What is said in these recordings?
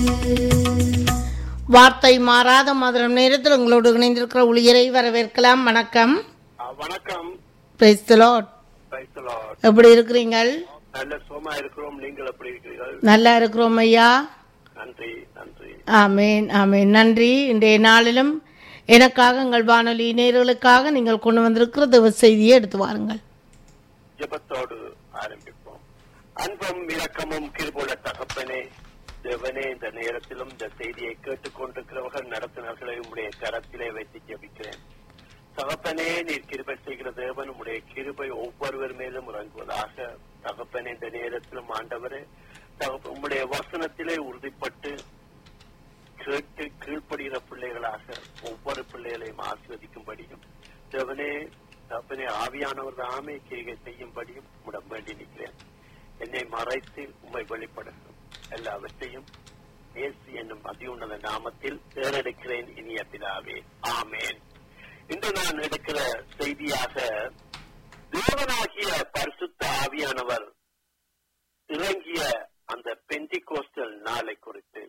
வார்த்தை மாறாத மதுரம் நேரத்தில் உங்களோடு இணைந்திருக்கிற ஊழியரை வரவேற்கலாம் வணக்கம் ஆ, வணக்கம் Praise the Lord. Praise the Lord. எப்படி இருக்கிறீங்கள் நல்ல சுகமா இருக்கிறோம் நீங்கள் எப்படி இருக்கிறீர்கள் நல்லா இருக்கிறோம் ஐயா நன்றி நன்றி ஆமேன் ஆமேன் நன்றி இன்றைய நாளிலும் எனக்காக எங்கள் வானொலி நேர்களுக்காக நீங்கள் கொண்டு வந்திருக்கிற தேவ செய்தியை எடுத்து வாருங்கள் ஜெபத்தோடு ஆரம்பிப்போம் அன்பும் இரக்கமும் கிருபுள்ள தகப்பனே தேவனே இந்த நேரத்திலும் இந்த செய்தியை கேட்டுக்கொண்டிருக்கிறவர்கள் நடத்தினர்களை உம்முடைய கரத்திலே வைத்து ஜெபிக்கிறேன் தகப்பனே நீர் கிருபை செய்கிற தேவன் உம்முடைய கிருபை ஒவ்வொருவர் மேலும் இறங்குவதாக தகப்பனே இந்த நேரத்திலும் ஆண்டவரே தகப்ப உம்முடைய வசனத்திலே உறுதிப்பட்டு கேட்டு கீழ்ப்படுகிற பிள்ளைகளாக ஒவ்வொரு பிள்ளைகளையும் ஆஸ்வதிக்கும்படியும் தேவனே தப்பனே ஆவியானவர் தாமே கிரிகை செய்யும்படியும் உடம் வேண்டி நிற்கிறேன் என்னை மறைத்து உம்மை வெளிப்படுத்தும் எல்லாவற்றையும் இயேசு என்னும் அதியுன்னத நாமத்தில் தேர்ந்தெடுக்கிறேன் இனிய பிதாவே ஆமேன் இன்று நான் எடுக்கிற செய்தியாக தேவனாகிய பரிசுத்த ஆவியானவர் இறங்கிய அந்த பெந்திகோஸ்டல் நாளை குறித்து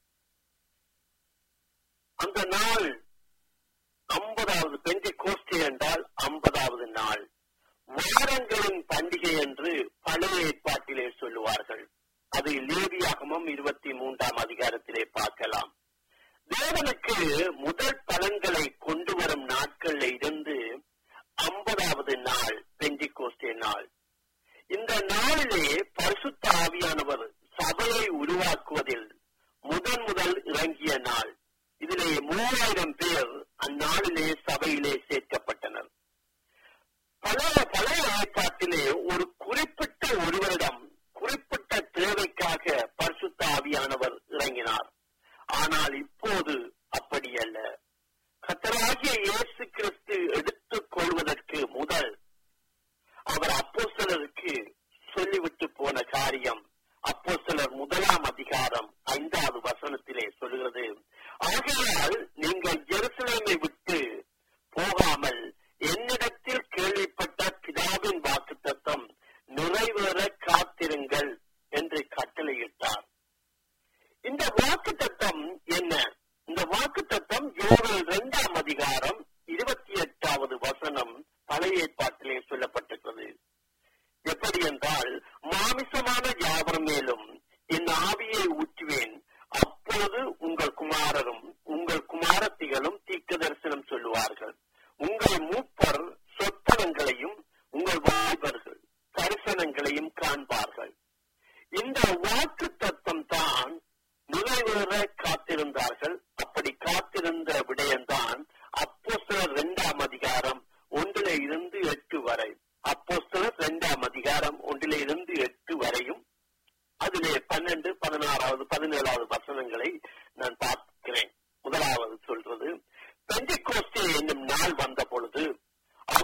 அந்த நாள் ஐம்பதாவது பெந்தி கோஷ்டி என்றால் ஐம்பதாவது நாள் வாரங்களின் பண்டிகை என்று பழைய ஏற்பாட்டிலே சொல்லுவார்கள் அது லேவியாகமும் இருபத்தி மூன்றாம் அதிகாரத்திலே பார்க்கலாம் தேவனுக்கு முதல் பலன்களை கொண்டு வரும் நாட்கள்ல இருந்து ஐம்பதாவது நாள் பெந்தி கோஷ்டி நாள் இந்த நாளிலே பரிசுத்த ஆவியானவர் சபையை உருவாக்குவதில் முதன் முதல் இறங்கிய நாள் இதிலே மூவாயிரம் பேர் அந்நாளிலே சபையிலே சேர்க்கப்பட்டனர் பழைய பழைய ஏற்பாட்டிலே ஒரு குறிப்பிட்ட ஒருவரிடம் குறிப்பிட்ட தேவைக்காக பரிசுத்த ஆவியானவர் இறங்கினார் ஆனால் இப்போது அப்படி அல்ல கத்தராகிய இயேசு கிறிஸ்து எடுத்துக் கொள்வதற்கு முதல் அவர் அப்போஸ்தலருக்கு சொல்லிவிட்டு போன காரியம் அப்போஸ்தலர் முதலாம் அதிகாரம் ஐந்தாவது வசனத்திலே சொல்கிறது ஆகையால் நீங்கள் ஜெருசலேமை விட்டு போகாமல் என்னிடத்தில் கேள்விப்பட்ட பிதாவின் வாக்குத்தத்தம் நிறைவேற காத்திருங்கள் என்று கட்டளையிட்டார் இந்த வாக்குத்தத்தம் என்ன இந்த வாக்குத்தத்தம் யோவேல் இரண்டாம் அதிகாரம் இருபத்தி எட்டாவது வசனம் பழைய ஏற்பாட்டிலே சொல்லப்பட்டிருக்கிறது எப்படி என்றால் மாமிசமான யாவர் மேலும் என் ஆவியை ஊற்றுவேன் அப்போது உங்கள் குமாரரும் உங்கள் குமாரத்திகளும் தீர்க்க தரிசனம் சொல்லுவார்கள் உங்கள் மூப்பர் சொப்பனங்களையும் உங்கள் வாய்பர்கள் தரிசனங்களையும் காண்பார்கள் இந்த வாக்கு தத்துவம் தான் நிறைவேற காத்திருந்தார்கள் அப்படி காத்திருந்த விடயம்தான்